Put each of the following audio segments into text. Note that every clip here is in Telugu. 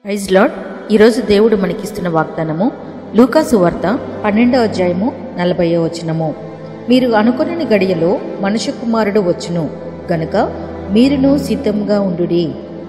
ప్రైజ్ లాడ్ ఈరోజు దేవుడు మనకిస్తున్న వాగ్దానము లూకాసు వార్త పన్నెండవ అధ్యాయము నలభైవ వచనము మీరు అనుకొనని గడియలో మనుష్య కుమారుడు వచ్చును గనుక మీరును సిద్ధంగా ఉండుడి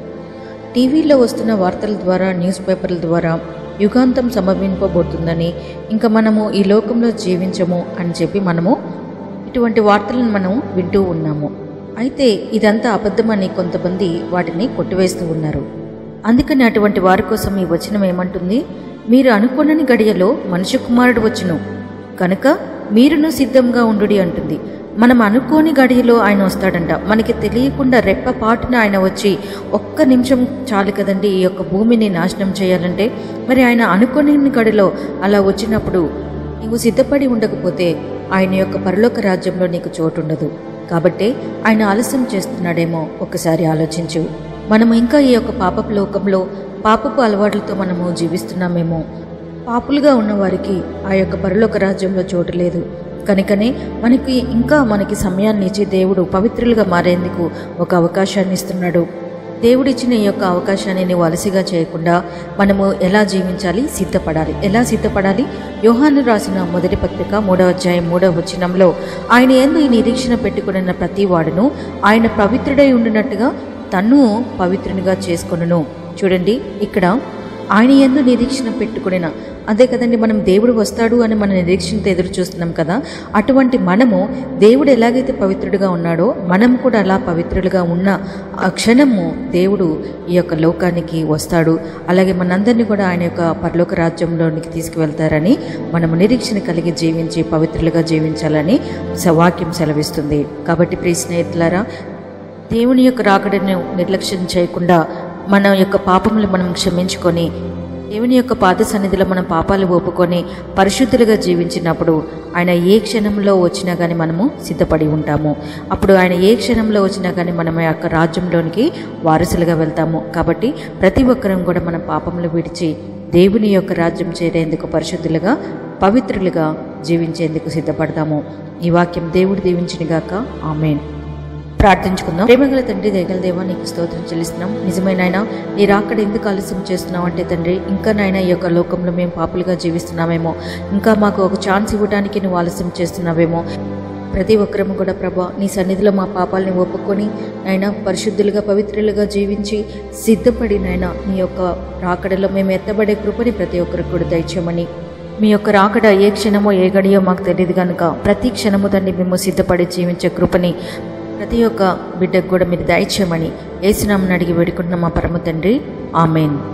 టీవీలో వస్తున్న వార్తల ద్వారా న్యూస్ పేపర్ల ద్వారా యుగాంతం సంభవింపబోతుందని ఇంకా మనము ఈ లోకంలో జీవించము అని చెప్పి మనము ఇటువంటి వార్తలను మనం వింటూ ఉన్నాము అయితే ఇదంతా అబద్ధమని కొంతమంది వాటిని కొట్టివేస్తూ ఉన్నారు అందుకని అటువంటి వారి కోసం ఈ వచనం ఏమంటుంది మీరు అనుకోనని గడియలో మనుష్య కుమారుడు వచ్చును కనుక మీరును సిద్ధంగా ఉండుడి అంటుంది మనం అనుకోని గడియలో ఆయన వస్తాడంట మనకి తెలియకుండా రెప్పపాటున ఆయన వచ్చి ఒక్క నిమిషం చాలు కదండి ఈ యొక్క భూమిని నాశనం చేయాలంటే మరి ఆయన అనుకోని గడిలో అలా వచ్చినప్పుడు నీవు సిద్ధపడి ఉండకపోతే ఆయన యొక్క పరలోక రాజ్యంలో నీకు చోటు ఉండదు కాబట్టి ఆయన ఆలస్యం చేస్తున్నాడేమో ఒకసారి ఆలోచించు మనము ఇంకా ఈ యొక్క పాపపు లోకంలో పాపపు అలవాట్లతో మనము జీవిస్తున్నామేమో పాపులుగా ఉన్నవారికి ఆ యొక్క పరలోక రాజ్యంలో చోటు లేదు కనుకనే మనకి ఇంకా మనకి సమయాన్ని ఇచ్చి దేవుడు పవిత్రులుగా మారేందుకు ఒక అవకాశాన్ని ఇస్తున్నాడు దేవుడిచ్చిన ఈ యొక్క అవకాశాన్ని నువ్వు అలసిగా చేయకుండా మనము ఎలా జీవించాలి సిద్ధపడాలి ఎలా సిద్ధపడాలి యోహాను రాసిన మొదటి పత్రిక మూడవ అధ్యాయం మూడవ వచనంలో ఆయన ఎందు ఈ నిరీక్షణ పెట్టుకున్న ప్రతి వాడును ఆయన పవిత్రుడై ఉండినట్టుగా తన్ను పవిత్రునిగా చేసుకొనును చూడండి ఇక్కడ ఆయన ఎందు నిరీక్షణ పెట్టుకునిన అదే కదండి మనం దేవుడు వస్తాడు అని మన నిరీక్షణతో ఎదురు చూస్తున్నాం కదా అటువంటి మనము దేవుడు ఎలాగైతే పవిత్రుడిగా ఉన్నాడో మనం కూడా అలా పవిత్రులుగా ఉన్న ఆ క్షణము దేవుడు ఈ యొక్క లోకానికి వస్తాడు అలాగే మనందరినీ కూడా ఆయన యొక్క పరలోక రాజ్యంలోనికి తీసుకువెళ్తారని మనము నిరీక్షణ కలిగి జీవించి పవిత్రులుగా జీవించాలని స- వాక్యం సెలవిస్తుంది కాబట్టి ప్రియ స్నేహితులారా దేవుని యొక్క రాకడను నిర్లక్ష్యం చేయకుండా మన యొక్క పాపములు మనం క్షమించుకొని దేవుని యొక్క పాద సన్నిధిలో మన పాపాలు ఒప్పుకొని పరిశుద్ధులుగా జీవించినప్పుడు ఆయన ఏ క్షణంలో వచ్చినా కానీ మనము సిద్ధపడి ఉంటాము అప్పుడు ఆయన ఏ క్షణంలో వచ్చినా కానీ మనం ఆ యొక్క రాజ్యంలోనికి వారసులుగా వెళ్తాము కాబట్టి ప్రతి ఒక్కరం కూడా మన పాపములు విడిచి దేవుని యొక్క రాజ్యం చేరేందుకు పరిశుద్ధులుగా పవిత్రులుగా జీవించేందుకు సిద్ధపడతాము ఈ వాక్యం దేవుడు దీవించినగాక ఆమెన్ ప్రార్థించుకుందాం ప్రేమగల తండ్రి దేగల దేవా నీకు స్తోత్రం చెల్లిస్తున్నాం నిజమైన ఆయన నీ రాకడ ఎందుకు ఆలస్యం చేస్తున్నావు అంటే తండ్రి ఇంకా నాయన ఈ యొక్క లోకంలో మేము పాపులుగా జీవిస్తున్నామేమో ఇంకా మాకు ఒక ఛాన్స్ ఇవ్వడానికి నువ్వు ఆలస్యం చేస్తున్నావేమో ప్రతి ఒక్కరము కూడా ప్రభా నీ సన్నిధిలో మా పాపాలని ఒప్పుకొని నాయన పరిశుద్ధులుగా పవిత్రులుగా జీవించి సిద్ధపడి నాయన నీ యొక్క రాకడలో మేము ఎత్తబడే కృపని ప్రతి ఒక్కరికి కూడా దయచేయమని మీ యొక్క రాకడ ఏ క్షణమో ఏ గడియో మాకు తెలియదు కనుక ప్రతి క్షణము తండ్రి మేము సిద్ధపడి జీవించే కృపని ప్రతి ఒక్క బిడ్డకు కూడా మీరు దయచేయమని ఏసునామని అడిగి వేడుకుంటున్న మా పరమ తండ్రి ఆమెన్